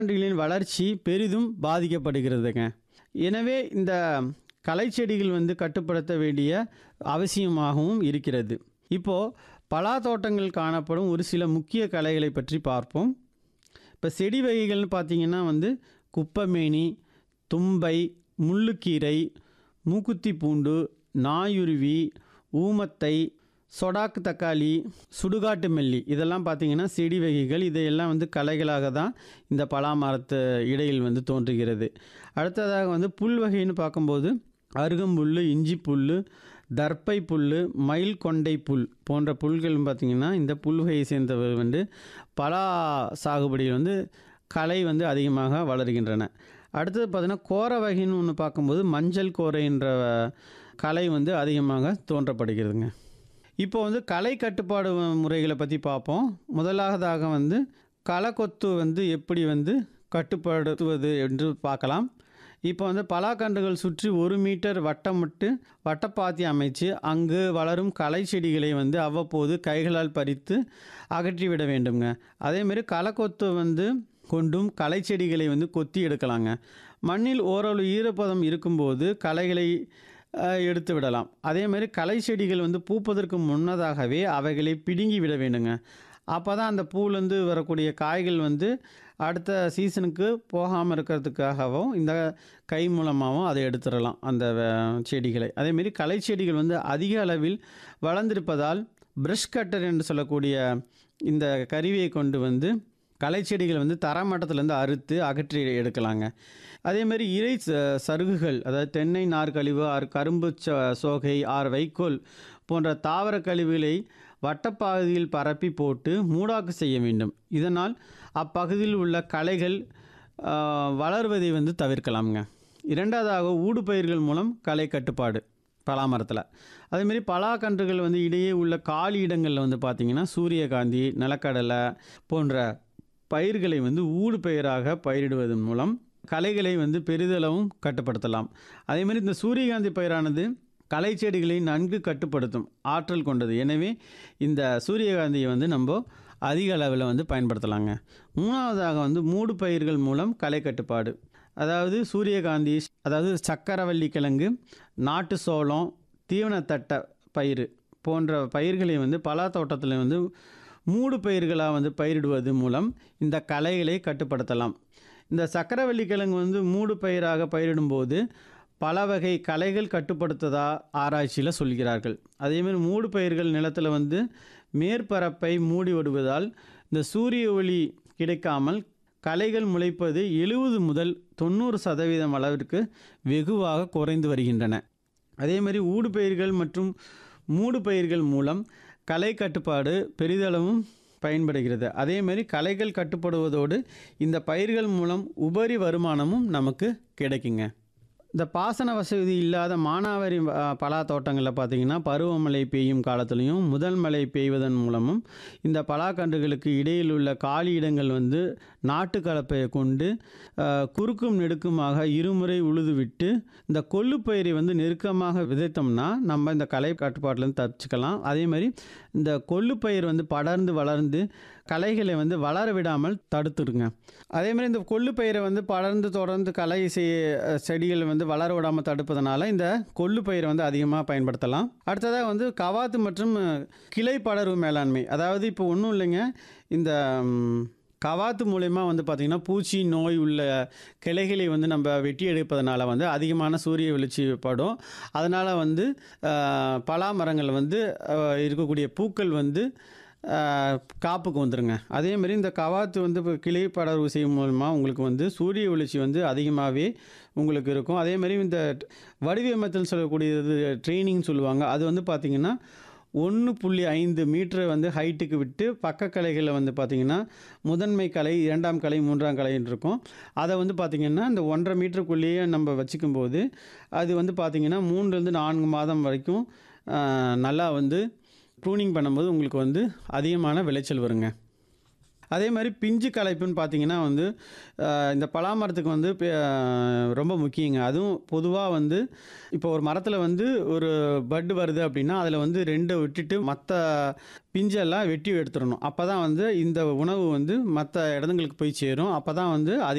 கன்றுகளின் வளர்ச்சி பெரிதும் பாதிக்கப்படுகிறதுங்க எனவே இந்த களைச்செடிகள் வந்து கட்டுப்படுத்த வேண்டிய அவசியமாகவும் இருக்கிறது இப்போது பலா தோட்டங்கள் காணப்படும் ஒரு சில முக்கிய களைகளை பற்றி பார்ப்போம் இப்போ செடி வகைகள்னு பார்த்தீங்கன்னா வந்து குப்பைமேனி தும்பை முள்ளுக்கீரை மூக்குத்தி பூண்டு நாயுருவி ஊமத்தை சொடாக்கு தக்காளி சுடுகாட்டு மல்லி இதெல்லாம் பார்த்தீங்கன்னா செடி வகைகள் இதையெல்லாம் வந்து களைகளாக தான் இந்த பலா மரத்து இடையில் வந்து தோன்றுகிறது அடுத்ததாக வந்து புல் வகைன்னு பார்க்கும்போது அருகம்புல் இஞ்சி புல் தர்ப்பை புல் மயில் கொண்டை புல் போன்ற புல்கள் பார்த்திங்கன்னா இந்த புல் வகையை சேர்ந்தவர் வந்து பலா சாகுபடியில் வந்து களை வந்து அதிகமாக வளர்கின்றன அடுத்தது பார்த்திங்கன்னா கோர வகைன்னு ஒன்று பார்க்கும்போது மஞ்சள் கோரை என்ற களை வந்து அதிகமாக தோன்றப்படுகிறதுங்க இப்போ வந்து களை கட்டுப்பாடு முறைகளை பற்றி பார்ப்போம் முதலாவதாக வந்து களக்கொத்து வந்து எப்படி வந்து கட்டுப்படுத்துவது என்று பார்க்கலாம் இப்போ வந்து பலாக்கன்றுகள் சுற்றி ஒரு மீட்டர் வட்டமிட்டு வட்டப்பாத்தி அமைச்சு அங்கு வளரும் களை செடிகளை வந்து அவ்வப்போது கைகளால் பறித்து அகற்றிவிட வேண்டுங்க அதேமாரி களக்கொத்து வந்து கொண்டும் களை செடிகளை வந்து கொத்தி எடுக்கலாங்க மண்ணில் ஓரளவு ஈரப்பதம் இருக்கும்போது களைகளை அஹ், எடுத்து விடலாம் அதேமாதிரி களை செடிகள் வந்து பூப்பதற்கு முன்னதாகவே அவைகளை பிடுங்கி விட வேண்டுங்க அப்போ தான் அந்த பூலேருந்து வரக்கூடிய காய்கள் வந்து அடுத்த சீசனுக்கு போகாமல் இருக்கிறதுக்காகவும் இந்த கை மூலமாகவும் அதை எடுத்துடலாம் அந்த அஹ், செடிகளை அதேமாரி களை செடிகள் வந்து அதிக அளவில் வளர்ந்திருப்பதால் ப்ரஷ் கட்டர் என்று சொல்லக்கூடிய இந்த கருவியை கொண்டு வந்து களை செடிகளை வந்து தரமட்டத்திலேருந்து அறுத்து அகற்றி எடுக்கலாங்க அதேமாதிரி இறை ச- சருகுகள் அதாவது தென்னை நார்க்கழிவு ஆர் கரும்பு ச- சோகை ஆர் வைக்கோல் போன்ற தாவர கழிவுகளை வட்டப்பகுதியில் பரப்பி போட்டு மூடாக்கு செய்ய வேண்டும் இதனால் அப்பகுதியில் உள்ள களைகள் ஆ, வளர்வதை வந்து தவிர்க்கலாம்ங்க இரண்டாவதாக ஊடுபயிர்கள் மூலம் களை கட்டுப்பாடு பலாமரத்தில் அதேமாரி பலாக்கன்றுகள் வந்து இடையே உள்ள காலி இடங்களில் வந்து பார்த்திங்கன்னா சூரியகாந்தி நிலக்கடலை போன்ற பயிர்களை வந்து ஊடு பயிராக பயிரிடுவதன் மூலம் களைகளை வந்து பெரிதளவும் கட்டுப்படுத்தலாம் அதே மாதிரி இந்த சூரியகாந்தி பயிரானது களை செடிகளை நன்கு கட்டுப்படுத்தும் ஆற்றல் கொண்டது எனவே இந்த சூரியகாந்தியை வந்து நம்ம அதிக அளவில் வந்து பயன்படுத்தலாங்க மூணாவதாக வந்து மூடு பயிர்கள் மூலம் களை கட்டுப்பாடு அதாவது சூரியகாந்தி அதாவது சக்கரவள்ளி கிழங்கு நாட்டு சோளம் தீவனத்தட்டை பயிர் போன்ற பயிர்களை வந்து பலா தோட்டத்தில் வந்து மூடு பயிர்களாக வந்து பயிரிடுவது மூலம் இந்த களைகளை கட்டுப்படுத்தலாம் இந்த சக்கரவள்ளி கிழங்கு வந்து மூடு பயிராக பயிரிடும்போது பல வகை களைகள் கட்டுப்படுத்ததா ஆராய்ச்சியில் சொல்கிறார்கள் அதேமாதிரி மூடு பயிர்கள் நிலத்தில் வந்து மேற்பரப்பை மூடி விடுவதால் இந்த சூரிய ஒளி கிடைக்காமல் களைகள் முளைப்பது எழுபது முதல் தொண்ணூறு சதவீதம் அளவிற்கு வெகுவாக குறைந்து வருகின்றன அதே மாதிரி ஊடுபயிர்கள் மற்றும் மூடு பயிர்கள் மூலம் களை கட்டுப்பாடு பெரிதளவும் பயன்படுகிறது அதே மாதிரி களைகள் கட்டுப்படுவதோடு இந்த பயிர்கள் மூலம் உபரி வருமானமும் நமக்கு கிடைக்குங்க இந்த பாசன வசதி இல்லாத மானாவாரி அ, பலா தோட்டங்களில் பார்த்தீங்கன்னா பருவமழை பெய்யும் காலத்துலேயும் முதல் மழை பெய்வதன் மூலமும் இந்த பலாக்கன்றுகளுக்கு இடையில் உள்ள காலி இடங்கள் வந்து நாட்டு கலப்பையை கொண்டு அ, குறுக்கும் நெடுக்குமாக இருமுறை உழுது விட்டு இந்த கொள்ளுப்பயிரை வந்து நெருக்கமாக விதைத்தோம்னா நம்ம இந்த களை கட்டுப்பாட்டிலேருந்து தப்பிச்சுக்கலாம் அதே மாதிரி இந்த கொள்ளுப்பயிர் வந்து படர்ந்து வளர்ந்து களைகளை வந்து வளர விடாமல் தடுத்துடுங்க அதே மாதிரி இந்த கொள்ளுப்பயிரை வந்து படர்ந்து தொடர்ந்து களை செய் செடிகள் வந்து வளர விடாமல் தடுப்பதனால இந்த கொள்ளுப்பயிரை வந்து அதிகமாக பயன்படுத்தலாம் அடுத்ததாக வந்து கவாத்து மற்றும் அஹ், கிளை படர்வு மேலாண்மை அதாவது இப்போ ஒன்றும் இல்லைங்க இந்த ம், கவாத்து மூலயமா வந்து பார்த்திங்கன்னா பூச்சி நோய் உள்ள கிளைகளை வந்து நம்ம வெட்டி எடுப்பதனால வந்து அதிகமான சூரிய வெளிச்சி படும் அதனால் வந்து அஹ், பலா மரங்கள் வந்து அஹ், இருக்கக்கூடிய பூக்கள் வந்து அஹ், காப்புக்கு வந்துருங்க அதே மாதிரி இந்த கவாத்து வந்து இப்போ கிளை படர்வு செய்யும் மூலமாக உங்களுக்கு வந்து சூரிய வெளிச்சி வந்து அதிகமாகவே உங்களுக்கு இருக்கும் அதே மாதிரி இந்த வடிவமைத்தல் சொல்லக்கூடியது ட்ரைனிங் சொல்லுவாங்க அது வந்து பார்த்திங்கன்னா ஒன்று புள்ளி ஐந்து மீட்டரை வந்து ஹைட்டுக்கு விட்டு பக்க கலைகளில் வந்து பார்த்திங்கன்னா முதன்மை கலை இரண்டாம் கலை மூன்றாம் கலைன்னு இருக்கும் அதை வந்து பார்த்திங்கன்னா இந்த ஒன்றரை மீட்டருக்குள்ளேயே நம்ம வச்சுக்கும்போது அது வந்து பார்த்திங்கன்னா மூணுலேருந்து நான்கு மாதம் வரைக்கும் ஆஹ், நல்லா வந்து ப்ரூனிங் பண்ணும்போது உங்களுக்கு வந்து அதிகமான விளைச்சல் வருங்க அதே மாதிரி பிஞ்சு களைப்புன்னு பார்த்தீங்கன்னா வந்து அஹ், இந்த பலாமரத்துக்கு வந்து பெ- அஹ், ரொம்ப முக்கியங்க அதுவும் பொதுவாக வந்து இப்போ ஒரு மரத்தில் வந்து ஒரு பட் வருது அப்படின்னா அதில் வந்து ரெண்டை விட்டுட்டு மற்ற பிஞ்செல்லாம் வெட்டி எடுத்துடணும் அப்போ தான் வந்து இந்த உணவு வந்து மற்ற இடங்களுக்கு போய் சேரும் அப்போ தான் வந்து அது